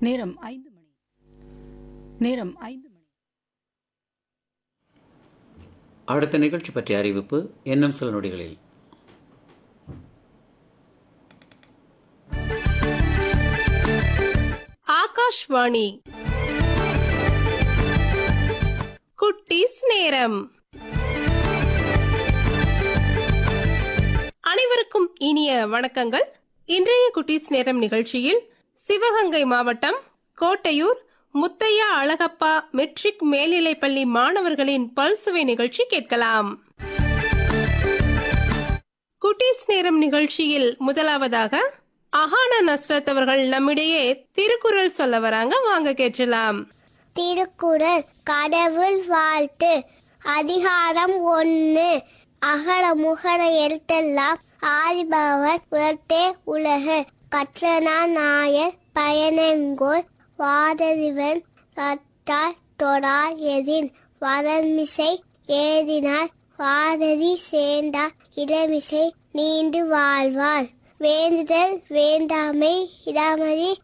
நேரம் ஐந்து மணி நேரம் ஐந்து மணி அடுத்த நிகழ்ச்சி பற்றிய அறிவிப்பு இன்னும் சில நொடிகளில் ஆகாஷ்வாணி குட்டீஸ் நேரம் அனைவருக்கும் இனிய வணக்கங்கள் இன்றைய குட்டீஸ் நேரம் நிகழ்ச்சியில் சிவகங்கை மாவட்டம் கோட்டையூர் முத்தையா அழகப்பா மெட்ரிக் மேல்நிலைப்பள்ளி மாணவர்களின் பல்சுவை நிகழ்ச்சி கேட்கலாம் குட்டீஸ் நேரம் நிகழ்ச்சியில் முதலாவதாக அஹானா நஸ்ரத் அவர்கள் நம்மிடையே திருக்குறள் சொல்ல வராங்க வாங்க கேட்கலாம் திருக்குறள் கடவுள் வாழ்த்து அதிகாரம் ஒன்று அகர முகர எழுத்தெல்லாம் ஆதிபவன் உலர்த்தே உலகு கற்றனா நாயர் பயனெங்கோல் வாதறிவன் கட்டார் தொடார் எதின் வரமிசை ஏறினார் வாதறி சேர்ந்தார் இடமிசை நீண்டு வாழ்வார் வேண்டுதல் வேண்டாமை இடாமறி